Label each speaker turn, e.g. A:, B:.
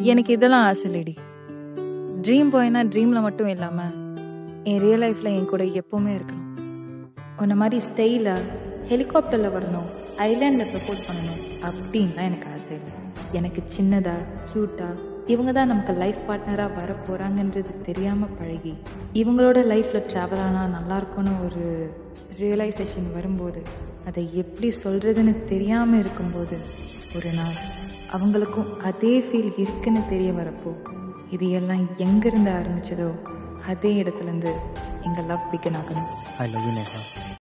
A: எனக்கு இதெல்லாம் ஆசை லேடி ட்ரீம் பாய்னா ட்ரீமில் மட்டும் இல்லாமல் என் ரியல் லைஃப்பில் என் கூட எப்போவுமே இருக்கணும் உன்ன மாதிரி ஸ்டைலாக ஹெலிகாப்டரில் வரணும் ஐலாண்டில் ப்ரப்போஸ் பண்ணணும் அப்படின்லாம் எனக்கு ஆசை இல்லை எனக்கு சின்னதாக க்யூட்டாக இவங்க தான் நமக்கு லைஃப் பார்ட்னராக வர போகிறாங்கன்றது தெரியாமல் பழகி இவங்களோட லைஃப்பில் ட்ராவல் ஆனால் நல்லாயிருக்கும்னு ஒரு ரியலைசேஷன் வரும்போது அதை எப்படி சொல்கிறதுன்னு தெரியாமல் இருக்கும்போது ஒரு நாள் அவங்களுக்கும் அதே ஃபீல் இருக்குன்னு தெரிய வரப்போ இது எல்லாம் எங்கேருந்து ஆரம்பிச்சதோ அதே இடத்துலேருந்து எங்கள் லவ் பிகன் ஆகணும்
B: ஐ லவ் யூ நேஹா